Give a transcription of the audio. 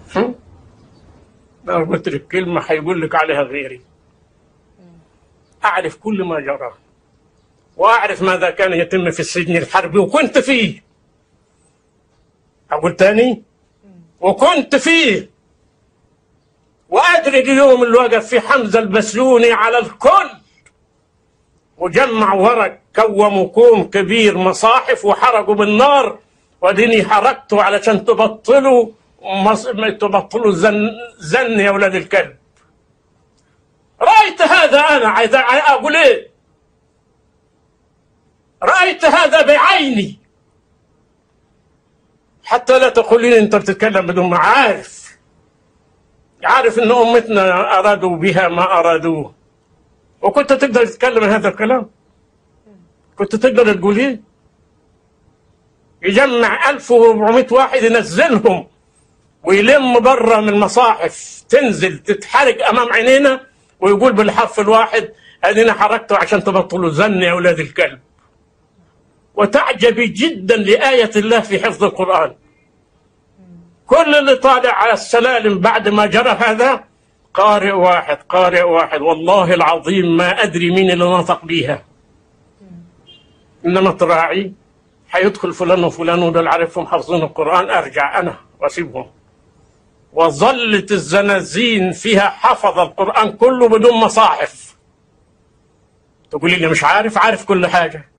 هم؟ لو قلت لك كلمة هيقول لك عليها غيري أعرف كل ما جرى وأعرف ماذا كان يتم في السجن الحربي وكنت فيه أقول تاني وكنت فيه وأدري اليوم اللي وقف فيه حمزة البسيوني على الكل وجمع ورق كوموا كوم كبير مصاحف وحرقوا بالنار وديني حرقته علشان تبطلوا مص... تبطلوا زن... زن يا ولاد الكلب رأيت هذا أنا عايز أقول إيه رأيت هذا بعيني حتى لا تقولين أنت بتتكلم بدون ما عارف عارف أن أمتنا أرادوا بها ما أرادوه وكنت تقدر تتكلم هذا الكلام كنت تقدر تقول ايه يجمع 1400 واحد ينزلهم ويلم بره من المصاحف تنزل تتحرق امام عينينا ويقول بالحرف الواحد ادينا حركته عشان تبطلوا زن يا اولاد الكلب وتعجبي جدا لآية الله في حفظ القرآن كل اللي طالع على السلالم بعد ما جرى هذا قارئ واحد قارئ واحد والله العظيم ما أدري مين اللي نطق بيها إنما تراعي حيدخل فلان وفلان ودول عارفهم حافظين القرآن أرجع أنا وأسيبهم وظلت الزنازين فيها حفظ القرآن كله بدون مصاحف تقولي لي مش عارف عارف كل حاجة